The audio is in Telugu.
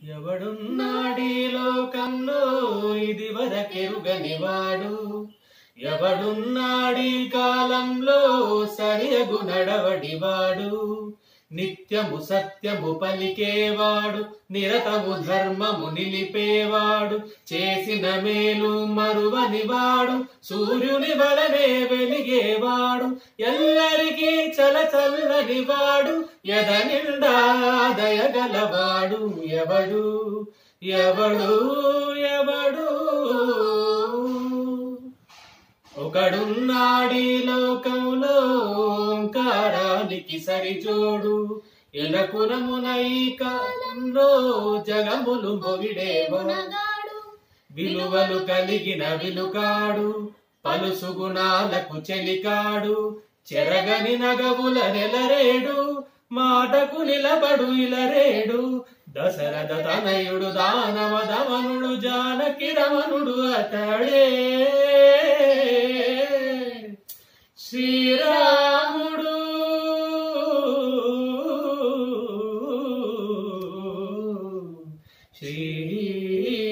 ఎవడున్నాడీ లోకంలో ఇది వరకెరుగని వాడు ఎవడున్నాడీ కాలంలో సరియగు నడవడివాడు నిత్యము సత్యము పలికేవాడు నిరతము ధర్మము నిలిపేవాడు చేసిన మేలు మరువనివాడు సూర్యుని వలనే వెలిగేవాడు ఎల్లరికీ చలచల్లనివాడు ఎద నిండా దయగలవాడు ఎవడు ఎవడు ఎవడు ఒకడున్నాడీ లోకంలో ఓంకారానికి సరిజోడు ఎలకునమున ఈ కాలంలో జగములు మొగిడేవాడు మునగాడు విలువలు కలిగిన విలుకాడు పలుసు గుణాలకు చెలికాడు చెరగని నగవుల నెలరేడు మాటకు నిలబడు ఇలరేడు దశరథ తనయుడు దానవ దమనుడు జానకి రమణుడు అతడే శ్రీరాముడు శ్రీ